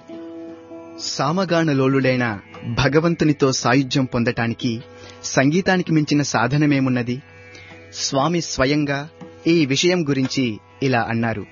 సామగానలోలుడైన భగవంతునితో సాయుధ్యం పొందటానికి సంగీతానికి మించిన సాధనమేమున్నది స్వామి స్వయంగా ఈ విషయం గురించి ఇలా అన్నారు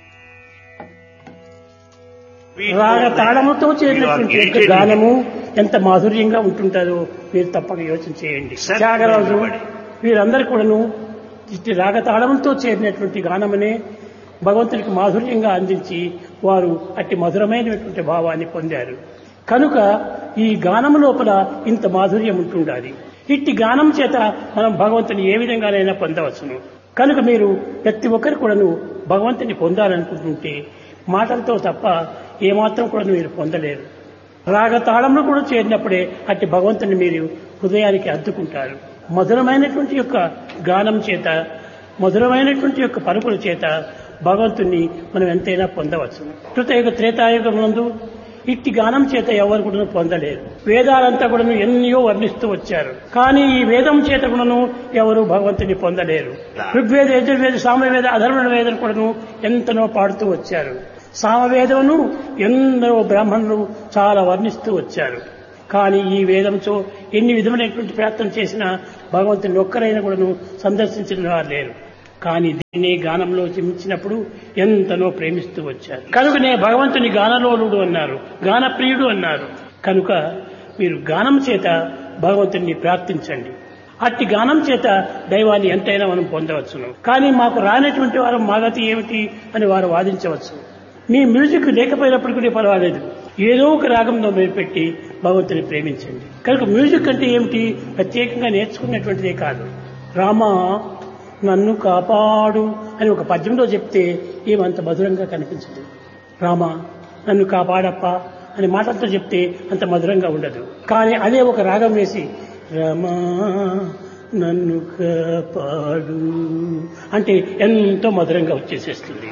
రాగ తాళముతో చేరినటువంటి యొక్క గానము ఎంత మాధుర్యంగా ఉంటుంటారో మీరు తప్పక యోచన చేయండి త్యాగరాజు వీరందరూ కూడాను ఇట్టి రాగ తాళములతో చేరినటువంటి గానమనే భగవంతునికి మాధుర్యంగా అందించి వారు అట్టి మధురమైనటువంటి భావాన్ని పొందారు కనుక ఈ గానం లోపల ఇంత మాధుర్యం ఉంటుండాలి ఇట్టి గానం చేత మనం భగవంతుని ఏ విధంగానైనా పొందవచ్చును కనుక మీరు ప్రతి ఒక్కరు కూడాను భగవంతుని పొందాలనుకుంటుంటే మాటలతో తప్ప ఏమాత్రం కూడా మీరు పొందలేరు రాగతాళంలో కూడా చేరినప్పుడే అట్టి భగవంతుని మీరు హృదయానికి అద్దుకుంటారు మధురమైనటువంటి యొక్క గానం చేత మధురమైనటువంటి యొక్క పలుకుల చేత భగవంతుణ్ణి మనం ఎంతైనా పొందవచ్చు కృతయుగ త్రేతాయుగం నందు ఇట్టి గానం చేత ఎవరు కూడా పొందలేరు వేదాలంతా కూడా ఎన్నో వర్ణిస్తూ వచ్చారు కానీ ఈ వేదం చేత కూడాను ఎవరు భగవంతుని పొందలేరు ఋగ్వేద యజుర్వేద సామవేద అధర్వణ వేదం కూడాను ఎంతనో పాడుతూ వచ్చారు సామవేదమును ఎందరో బ్రాహ్మణులు చాలా వర్ణిస్తూ వచ్చారు కానీ ఈ వేదంతో ఎన్ని విధమైనటువంటి ప్రయత్నం చేసినా భగవంతుని ఒక్కరైనా కూడాను సందర్శించిన వారు లేరు కానీ దీన్ని గానంలో చిమించినప్పుడు ఎంతనో ప్రేమిస్తూ వచ్చారు కనుకనే భగవంతుని గానలోలుడు అన్నారు గానప్రియుడు అన్నారు కనుక మీరు గానం చేత భగవంతుని ప్రార్థించండి అట్టి గానం చేత దైవాన్ని ఎంతైనా మనం పొందవచ్చును కానీ మాకు రానటువంటి వారు మాగతి ఏమిటి అని వారు వాదించవచ్చు మీ మ్యూజిక్ లేకపోయినప్పటికీ పర్వాలేదు ఏదో ఒక రాగంలో మీరు పెట్టి భగవంతుని ప్రేమించండి కనుక మ్యూజిక్ అంటే ఏమిటి ప్రత్యేకంగా నేర్చుకున్నటువంటిదే కాదు రామా నన్ను కాపాడు అని ఒక పద్యంలో చెప్తే ఏమంత మధురంగా కనిపించదు రామ నన్ను కాపాడప్ప అని మాటలతో చెప్తే అంత మధురంగా ఉండదు కానీ అదే ఒక రాగం వేసి రమా నన్ను కాపాడు అంటే ఎంతో మధురంగా వచ్చేసేస్తుంది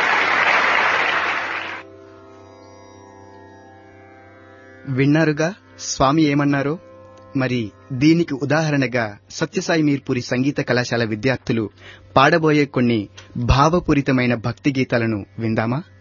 విన్నారుగా స్వామి ఏమన్నారో మరి దీనికి ఉదాహరణగా సత్యసాయి మీర్పురి సంగీత కళాశాల విద్యార్థులు పాడబోయే కొన్ని భావపూరితమైన భక్తి గీతాలను విందామా